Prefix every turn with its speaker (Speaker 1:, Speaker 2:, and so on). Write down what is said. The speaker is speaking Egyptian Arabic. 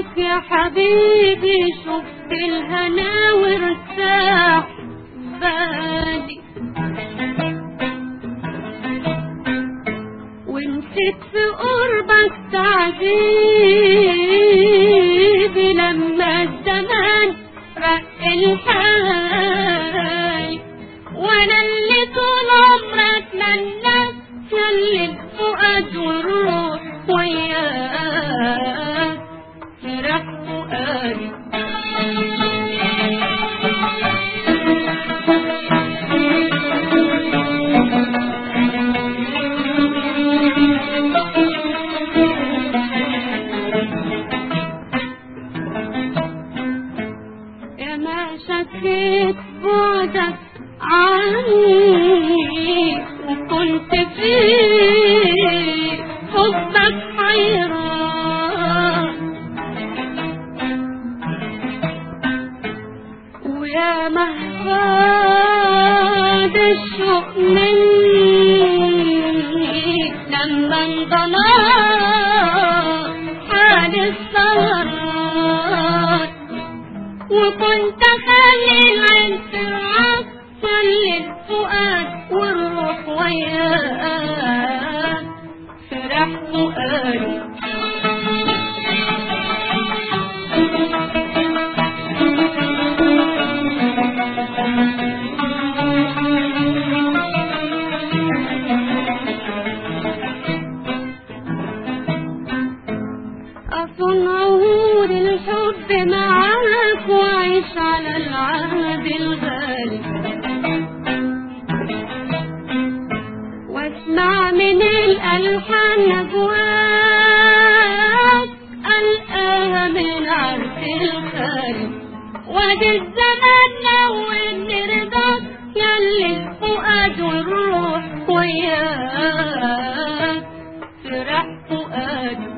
Speaker 1: عليك يا حبيبي شفت الهنا وارتاح بالي ونسيت في قربك تعذيبي لما الزمان رق الحال وانا اللي طول عمرك منك يلي الفؤاد والروح وياك فرح فؤادي يا ما شكيت بعدك عني وكنت في حبك حيران ويا مهفاد الشوق مني لما انضلع حال السهران وكنت اخلي العين ترعاك خلي الفؤاد والروح وياك فرح فؤادي أصون عهود الحب معاك وعيش على العهد الغالي واسمع من الألحان نجواك ألقاها من عرش الخالي وادي الزمان نوّن رضاك يلي الفؤاد والروح وياك فرح فؤادي